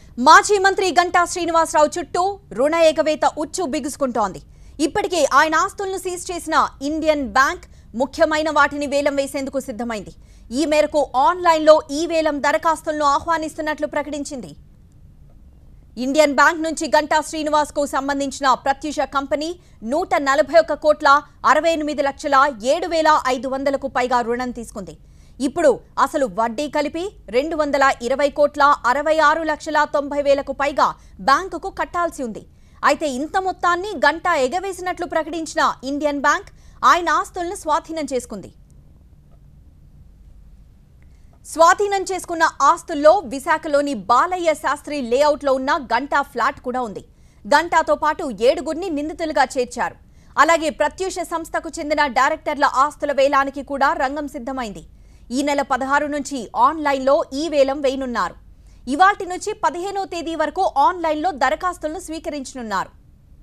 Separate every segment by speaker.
Speaker 1: మాజీ మంత్రి గంటా శ్రీనివాసరావు చుట్టూ రుణ ఎగవేత ఉచ్చు బిగుసుకుంటోంది ఇప్పటికే ఆయన ఆస్తులను సీజ్ చేసిన ఇండియన్ బ్యాంక్ ముఖ్యమైన వాటిని వేలం వేసేందుకు సిద్ధమైంది ఈ మేరకు ఆన్లైన్లో ఈ వేలం దరఖాస్తులను ఆహ్వానిస్తున్నట్లు ప్రకటించింది ఇండియన్ బ్యాంక్ నుంచి గంటా శ్రీనివాస్ కు సంబంధించిన ప్రత్యూష కంపెనీ నూట నలభై ఒక్క కోట్ల అరవై ఎనిమిది లక్షల ఏడు వేల ఐదు వందలకు పైగా రుణం తీసుకుంది ఇప్పుడు అసలు వడ్డీ కలిపి రెండు వందల ఇరవై కోట్ల అరవై ఆరు లక్షల తొంభై వేలకు పైగా బ్యాంకుకు కట్టాల్సి ఉంది అయితే ఇంత మొత్తాన్ని గంటా ఎగవేసినట్లు ప్రకటించిన ఇండియన్ బ్యాంక్ ఆయన ఆస్తులను స్వాధీనం చేసుకుంది స్వాధీనం చేసుకున్న ఆస్తుల్లో విశాఖలోని బాలయ్య శాస్త్రి లేఅవుట్లో ఉన్న గంటా ఫ్లాట్ కూడా ఉంది గంటాతో పాటు ఏడుగురిని నిందితులుగా చేర్చారు అలాగే ప్రత్యూష సంస్థకు చెందిన డైరెక్టర్ల ఆస్తుల వేలానికి కూడా రంగం సిద్ధమైంది ఈ నెల పదహారు నుంచి ఆన్లైన్లో ఈ వేలం వేయనున్నారు ఇవాటి నుంచి పదిహేనో తేదీ వరకు ఆన్లైన్లో దరఖాస్తులను స్వీకరించనున్నారు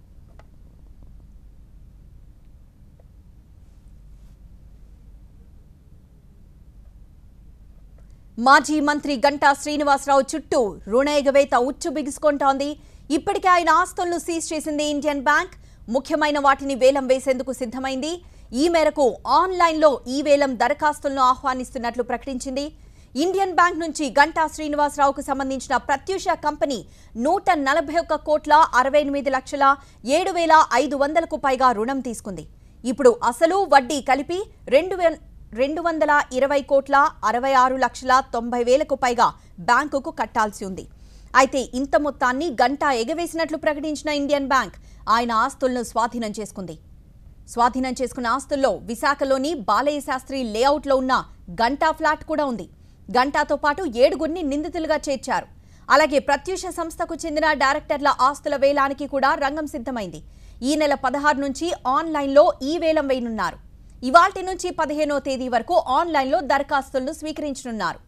Speaker 1: మాజీ మంత్రి గంటా శ్రీనివాసరావు చుట్టూ రుణ ఎగవేత ఉచ్చు బిగుసుకుంటోంది ఇప్పటికే ఆయన ఆస్తులను సీజ్ చేసింది ఇండియన్ బ్యాంక్ ముఖ్యమైన వాటిని వేలం వేసేందుకు సిద్ధమైంది ఈ మేరకు ఆన్లైన్లో ఈ వేలం దరఖాస్తులను ఆహ్వానిస్తున్నట్లు ప్రకటించింది ఇండియన్ బ్యాంక్ నుంచి గంటా శ్రీనివాసరావుకు సంబంధించిన ప్రత్యూష కంపెనీ నూట నలభై ఒక్క కోట్ల అరవై ఎనిమిది లక్షల ఏడు వేల ఐదు వందలకు పైగా రుణం తీసుకుంది ఇప్పుడు అసలు వడ్డీ కలిపి రెండు వే రెండు వందల ఇరవై కోట్ల అరవై ఆరు లక్షల తొంభై వేలకు పైగా బ్యాంకుకు కట్టాల్సి ఉంది అయితే ఇంత మొత్తాన్ని గంటా ఎగవేసినట్లు ప్రకటించిన ఇండియన్ బ్యాంక్ ఆయన ఆస్తులను స్వాధీనం చేసుకుంది స్వాధీనం చేసుకున్న ఆస్తుల్లో విశాఖలోని బాలయ్య శాస్త్రి లేఅవుట్లో ఉన్న గంటా ఫ్లాట్ కూడా ఉంది గంటాతో పాటు ఏడుగురిని నిందితులుగా చేర్చారు అలాగే ప్రత్యూష సంస్థకు చెందిన డైరెక్టర్ల ఆస్తుల వేలానికి కూడా రంగం సిద్ధమైంది ఈ నెల పదహారు నుంచి ఆన్లైన్లో ఈ వేలం వేయనున్నారు ఇవాల్టి నుంచి పదిహేనో తేదీ వరకు ఆన్లైన్లో దరఖాస్తులను స్వీకరించనున్నారు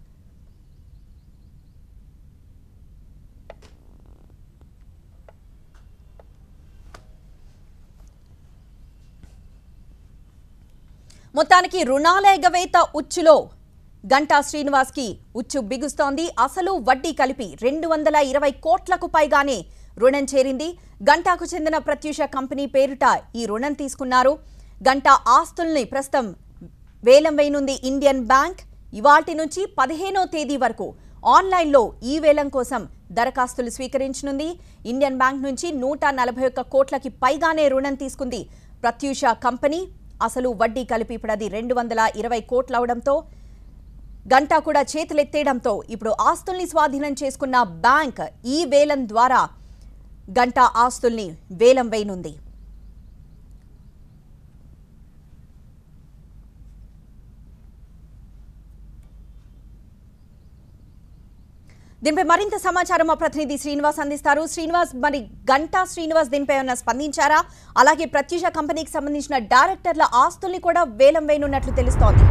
Speaker 1: మొత్తానికి రుణాల ఎగవేత ఉచ్చులో గంటా శ్రీనివాస్కి ఉచ్చు బిగుస్తోంది అసలు వడ్డీ కలిపి రెండు వందల ఇరవై కోట్లకు పైగానే రుణం చేరింది గంటాకు చెందిన ప్రత్యూష కంపెనీ పేరుట ఈ రుణం తీసుకున్నారు గంటా ఆస్తుల్ని ప్రస్తుతం వేలం వేయనుంది ఇండియన్ బ్యాంక్ ఇవాటి నుంచి పదిహేనో తేదీ వరకు ఆన్లైన్లో ఈ వేలం కోసం దరఖాస్తులు స్వీకరించనుంది ఇండియన్ బ్యాంక్ నుంచి నూట నలభై ఒక్క కోట్లకి పైగానే రుణం తీసుకుంది ప్రత్యూష కంపెనీ అసలు వడ్డీ కలిపి ఇప్పుడు అది రెండు వందల ఇరవై కోట్లవడంతో గంటా కూడా చేతులెత్తేయడంతో ఇప్పుడు ఆస్తుల్ని స్వాధీనం చేసుకున్న బ్యాంక్ ఈ వేలం ద్వారా గంటా ఆస్తుల్ని వేలం వేయనుంది దీనిపై మరింత సమాచారం మా ప్రతినిధి శ్రీనివాస్ అందిస్తారు శ్రీనివాస్ మరి గంటా శ్రీనివాస్ దీనిపై ఏమైనా స్పందించారా అలాగే ప్రత్యూష కంపెనీకి సంబంధించిన డైరెక్టర్ల ఆస్తుల్ని కూడా వేలం వేయనున్నట్లు తెలుస్తోంది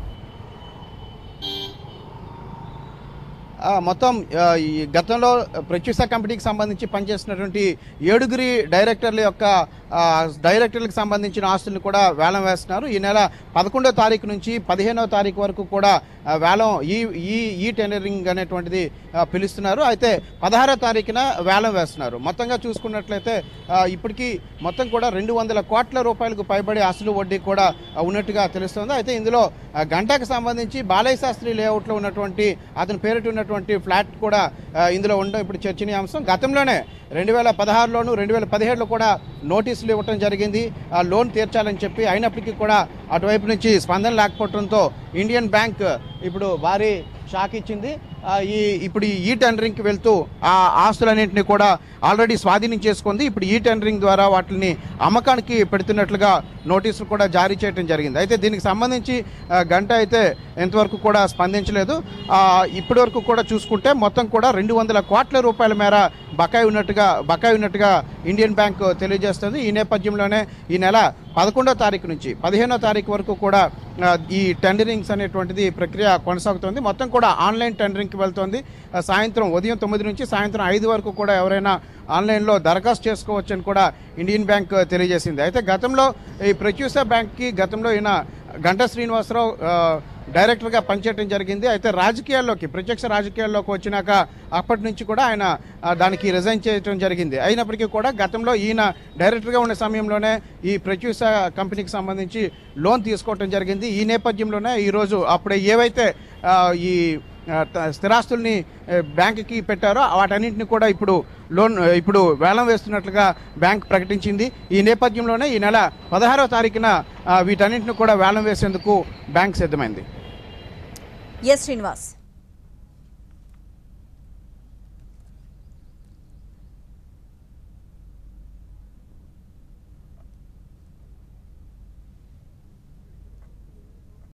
Speaker 2: ఆ, మొత్తం ఆ, ఈ గతంలో ప్రత్యూష కంపెనీకి సంబంధించి పనిచేస్తున్నటువంటి ఏడుగురి డైరెక్టర్ల యొక్క ఆ, డైరెక్టర్లకు సంబంధించిన ఆస్తులను కూడా వేలం వేస్తున్నారు ఈ నెల పదకొండో తారీఖు నుంచి పదిహేనో తారీఖు వరకు కూడా ఆ, వేలం ఈ ఈ ఈ టెండరింగ్ అనేటువంటిది ఆ, పిలుస్తున్నారు అయితే పదహారో తారీఖున వేలం వేస్తున్నారు మొత్తంగా చూసుకున్నట్లయితే ఆ, ఇప్పటికీ మొత్తం కూడా రెండు వందల కోట్ల రూపాయలకు పైబడి అసలు వడ్డీ కూడా ఆ, ఉన్నట్టుగా తెలుస్తుంది అయితే ఇందులో ఆ, గంటకు సంబంధించి బాలయ్య శాస్త్రి లేఅవుట్లో ఉన్నటువంటి అతని పేరిట ఉన్నటువంటి ఫ్లాట్ కూడా ఆ, ఇందులో ఉండడం ఇప్పుడు చర్చనీయాంశం గతంలోనే రెండు వేల పదహారులోను రెండు వేల పదిహేడులో కూడా నోటీసులు ఇవ్వటం జరిగింది ఆ లోన్ తీర్చాలని చెప్పి అయినప్పటికీ కూడా అటువైపు నుంచి స్పందన లేకపోవడంతో ఇండియన్ బ్యాంక్ ఇప్పుడు భారీ షాక్ ఇచ్చింది ఆ, ఈ ఇప్పుడు ఈ ఈ టెండరింగ్కి వెళ్తూ ఆ ఆస్తులన్నింటినీ కూడా ఆల్రెడీ స్వాధీనం చేసుకుంది ఇప్పుడు ఈ టెండరింగ్ ద్వారా వాటిని అమ్మకానికి పెడుతున్నట్లుగా నోటీసులు కూడా జారీ చేయడం జరిగింది అయితే దీనికి సంబంధించి ఆ, గంట అయితే ఎంతవరకు కూడా స్పందించలేదు ఆ, ఇప్పటి వరకు కూడా చూసుకుంటే మొత్తం కూడా రెండు వందల కోట్ల రూపాయల మేర బకాయి ఉన్నట్టుగా బకాయి ఉన్నట్టుగా ఇండియన్ బ్యాంక్ తెలియజేస్తుంది ఈ నేపథ్యంలోనే ఈ నెల పదకొండో తారీఖు నుంచి పదిహేనో తారీఖు వరకు కూడా ఆ, ఈ టెండరింగ్స్ అనేటువంటిది ప్రక్రియ కొనసాగుతుంది మొత్తం కూడా ఆన్లైన్ టెండరింగ్కి వెళ్తుంది ఆ, సాయంత్రం ఉదయం తొమ్మిది నుంచి సాయంత్రం ఐదు వరకు కూడా ఎవరైనా ఆన్లైన్లో దరఖాస్తు చేసుకోవచ్చని కూడా ఇండియన్ బ్యాంక్ తెలియజేసింది అయితే గతంలో ఈ ప్రత్యూష బ్యాంక్కి గతంలో ఈయన గంటా శ్రీనివాసరావు ఆ, డైరెక్టర్గా పనిచేయడం జరిగింది అయితే రాజకీయాల్లోకి ప్రత్యక్ష రాజకీయాల్లోకి వచ్చినాక అప్పటి నుంచి కూడా ఆయన ఆ, దానికి రిజైన్ చేయడం జరిగింది అయినప్పటికీ కూడా గతంలో ఈయన డైరెక్టర్గా ఉన్న సమయంలోనే ఈ ప్రత్యూష కంపెనీకి సంబంధించి లోన్ తీసుకోవడం జరిగింది ఈ నేపథ్యంలోనే ఈరోజు అప్పుడే ఏవైతే ఆ, ఈ ఆ, త- స్థిరాస్తుల్ని ఆ, బ్యాంకుకి పెట్టారో వాటన్నింటిని కూడా ఇప్పుడు లోన్ ఆ, ఇప్పుడు వేలం వేస్తున్నట్లుగా బ్యాంక్ ప్రకటించింది ఈ నేపథ్యంలోనే ఈ నెల పదహారవ తారీఖున ఆ, వీటన్నింటిని కూడా వేలం వేసేందుకు బ్యాంక్ సిద్ధమైంది
Speaker 1: ఎస్ శ్రీనివాస్